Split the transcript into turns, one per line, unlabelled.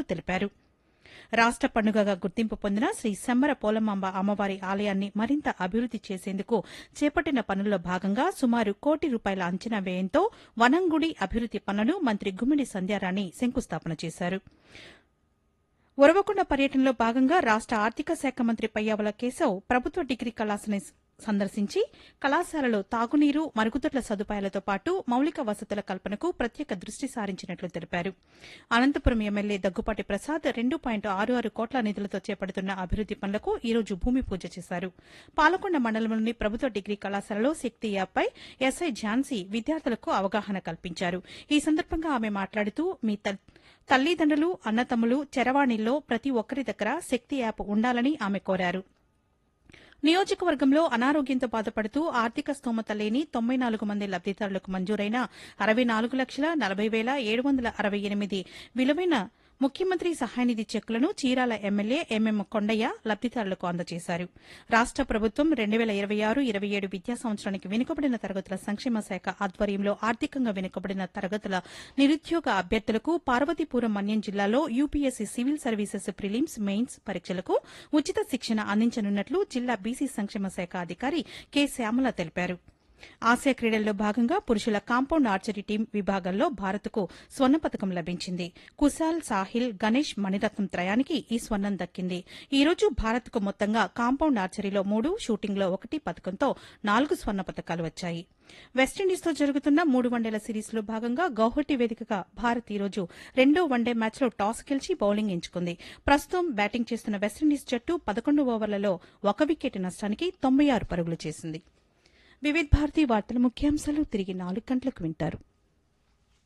తెలిపారు రాష్ట పండుగగా గుర్తింపు పొందిన శ్రీ సెమ్మర పోలమాంబ అమ్మవారి ఆలయాన్ని మరింత అభివృద్ది చేసేందుకు చేపట్టిన పనుల్లో భాగంగా సుమారు కోటి రూపాయల అంచనా వ్యయంతో వనంగుడి అభివృద్ది పనులను మంత్రి గుమ్మిడి సంధ్యారాణి శంకుస్థాపన చేశారు ఉరవకొండ పర్యటనలో భాగంగా రాష్ట ఆర్థిక శాఖ మంత్రి పయ్యావుల కేశవ్ ప్రభుత్వ డిగ్రీ కళాశాలని సందర్శించి కళాశాలలో తాగునీరు మరుగుదొడ్ల సదుపాయాలతో పాటు మౌలిక వసతుల కల్పనకు ప్రత్యేక దృష్టి సారించినట్లు తెలిపారు అనంతపురం ఎమ్మెల్యే దగ్గుపాటి ప్రసాద్ రెండు పాయింట్ ఆరు ఆరు కోట్ల నిధులతో చేపడుతున్న అభివృద్ది పనులకు ఈ రోజు భూమి పూజ చేశారు పాలకొండ మండలంలోని ప్రభుత్వ డిగ్రీ కళాశాలలో శక్తి యాప్పై ఎస్ఐ ఝాన్సీ విద్యార్థులకు అవగాహన కల్పించారు ఈ సందర్భంగా ఆమె మాట్లాడుతూ మీ తల్- తల్లిదండ్రులు అన్నతమ్ములు చరవాణిల్లో ప్రతి ఒక్కరి దగ్గర శక్తి యాప్ ఉండాలని ఆమె కోరారు నియోజకవర్గంలో అనారోగ్యంతో బాధపడుతూ ఆర్థిక స్తోమత లేని తొంభై నాలుగు మంది లబ్దిదారులకు మంజూరైన అరవై నాలుగు లక్షల నలభై వేల ఏడు వందల అరవై ఎనిమిది విలువైన ముఖ్యమంత్రి సహాయనిధి చెక్కులను చీరాల ఎమ్మెల్యే ఎంఎం కొండయ్య లబ్దిదారులకు అందజేశారు రాష్ట ప్రభుత్వం రెండు వేల ఇరవై ఆరు ఇరవై ఏడు విద్యా సంవత్సరానికి వెనుకబడిన తరగతుల సంక్షేమ శాఖ ఆధ్వర్యంలో ఆర్థికంగా వెనుకబడిన తరగతుల నిరుద్యోగ అభ్యర్థులకు పార్వతీపురం మన్యం జిల్లాలో UPSC civil services prelims mains పరీక్షలకు ఉచిత శిక్షణ అందించనున్నట్లు జిల్లా బీసీ సంక్షేమ శాఖ అధికారి కె శ్యామల తెలిపారు ఆసియా క్రీడల్లో భాగంగా పురుషుల కాంపౌండ్ ఆర్చరీ టీం విభాగంలో భారత్కు స్వర్ణ పథకం లభించింది కుశాల్ సాహిల్ గణేష్ మణిరత్నం త్రయానికి ఈ స్వర్ణం దక్కింది ఈ రోజు భారత్కు మొత్తంగా కాంపౌండ్ ఆర్చరీలో మూడు షూటింగ్లో ఒకటి పథకంతో నాలుగు స్వర్ణ పథకాలు వచ్చాయి వెస్టిండీస్తో జరుగుతున్న మూడు వన్డేల సిరీస్లో భాగంగా గౌహటి వేదికగా భారత్ ఈ రోజు రెండో వన్డే మ్యాచ్లో టాస్ గెలిచి బౌలింగ్ ఎంచుకుంది ప్రస్తుతం బ్యాటింగ్ చేస్తున్న వెస్టిండీస్ జట్టు పదకొండు ఓవర్లలో ఒక వికెట్ నష్టానికి తొంభై ఆరు పరుగులు చేసింది వివిధ్ భారతి వార్తల ముఖ్యాంశాలు తిరిగి నాలుగు గంటలకు వింటారు